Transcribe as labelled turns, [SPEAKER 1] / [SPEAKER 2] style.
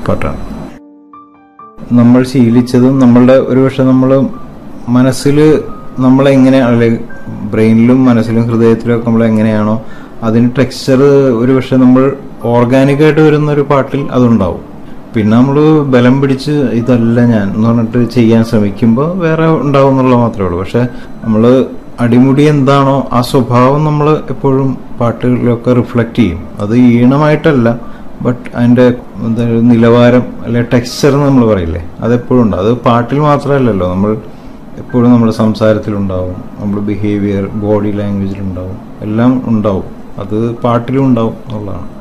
[SPEAKER 1] പാട്ടാണ് നമ്മൾ ശീലിച്ചതും നമ്മളുടെ ഒരുപക്ഷെ നമ്മൾ മനസ്സിൽ നമ്മളെങ്ങനെ അല്ലെങ്കിൽ ബ്രെയിനിലും മനസ്സിലും ഹൃദയത്തിലും ഒക്കെ നമ്മൾ എങ്ങനെയാണോ അതിന് ടെക്സ്ചർ ഒരുപക്ഷെ നമ്മൾ ഓർഗാനിക്കായിട്ട് വരുന്ന ഒരു പാട്ടിൽ അതുണ്ടാവും പിന്നെ നമ്മൾ ബലം പിടിച്ച് ഇതല്ല ഞാൻ എന്ന് പറഞ്ഞിട്ട് ചെയ്യാൻ ശ്രമിക്കുമ്പോൾ വേറെ ഉണ്ടാവും എന്നുള്ളത് മാത്രമേ ഉള്ളൂ പക്ഷെ നമ്മൾ അടിമുടി എന്താണോ ആ സ്വഭാവം നമ്മൾ എപ്പോഴും പാട്ടുകളിലൊക്കെ റിഫ്ലക്റ്റ് ചെയ്യും അത് ഈണമായിട്ടല്ല ബട്ട് അതിന്റെ എന്താ ഒരു നിലവാരം അല്ലെ ടെക്സ്ചർ നമ്മൾ പറയില്ലേ അതെപ്പോഴും ഉണ്ട് അത് പാട്ടിൽ മാത്രമല്ലല്ലോ നമ്മൾ എപ്പോഴും നമ്മുടെ സംസാരത്തിലുണ്ടാവും നമ്മുടെ ബിഹേവിയർ ബോഡി ലാംഗ്വേജിലുണ്ടാവും എല്ലാം ഉണ്ടാവും അത് പാട്ടിലും ഉണ്ടാവും എന്നുള്ളതാണ്